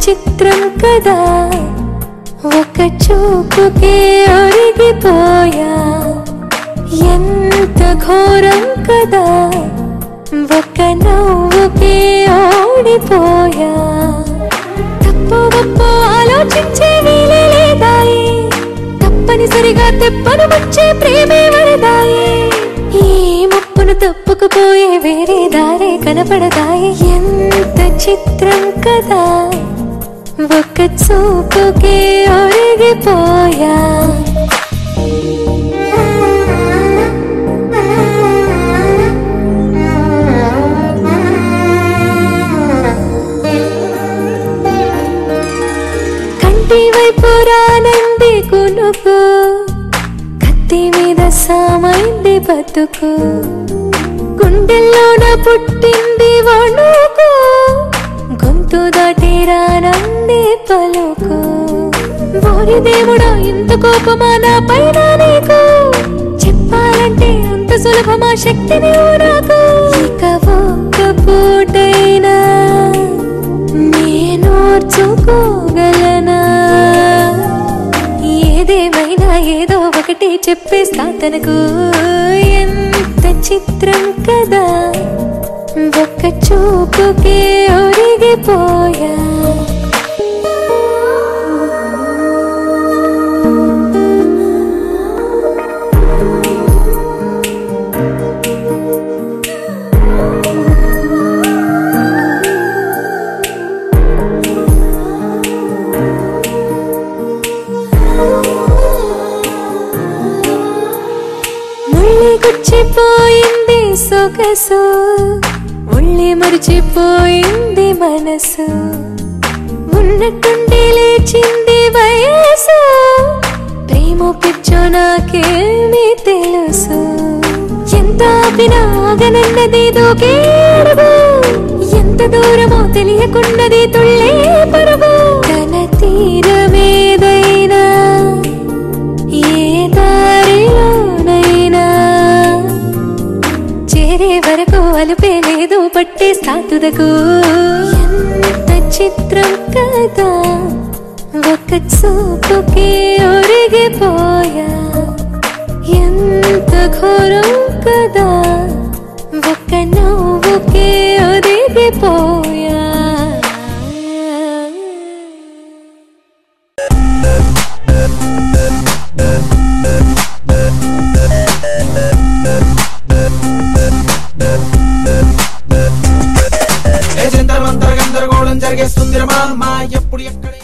చిత్రం కదా ఒక చూపుకే ఒరిగిపోయా ఎంత ఘోరం కదా ఒక నవ్వుకే ఓడిపోయా తప్పు ఒప్పు ఆలోచించే వీలే లేదాయి తప్పనిసరిగా తెప్పను వచ్చే ప్రేమే వరదాయి ఈ ముప్పును తప్పుకుపోయే వేరే దారే కనపడదాయి ఎంత చిత్రం కదా ఒక్క చూపుకే ఒరిగిపోయా కంటి వైపు రానంది కునుకు కత్తి మీద సామైంది బతుకు గుండెల్లోన పుట్టింది వణుకు గొంతు దాటి రానంది పలుకు ఓరి దేవుడా ఇంత కోపమా నా పైన నీకు చెప్పాలంటే అంత సులభమా శక్తిని నాకు ఇక ఒక్క పూటైనా నేనోర్చుకోగలనా ఏదేమైనా ఏదో ఒకటి చెప్పేస్తా తనకు ఎంత చిత్రం కదా ఒక్క చూపుకే ఒరిగిపోయా ముళ్ళి గుచ్చిపోయింది సొగసు ఉళ్ళి మరిచిపోయింది మనసు ఉన్నట్టుండి లేచింది వయసు ప్రేమ పిచ్చో నాకేమి తెలుసు ఎంత ఆపినా ఆగనన్నది దూకేడుగు ఎంత దూరమో తెలియకున్నది తుళ్ళే పరుగు తన తీరమేదైనా ఏ దారిలోనైనా చేరే వరకు అలుపే లేదు పట్టే సాతుదకు ఎంత చిత్రం కదా ఒక చూపుకే ఒరిగిపోయా ఎంత ఘోరం కదా ఒక నవ్వుకే ఒరిగిపోయా ఏ జంతర్ మంతర్ గందరగోళం జరిగేస్తుంది మా అమ్మ ఎప్పుడు ఎక్కడ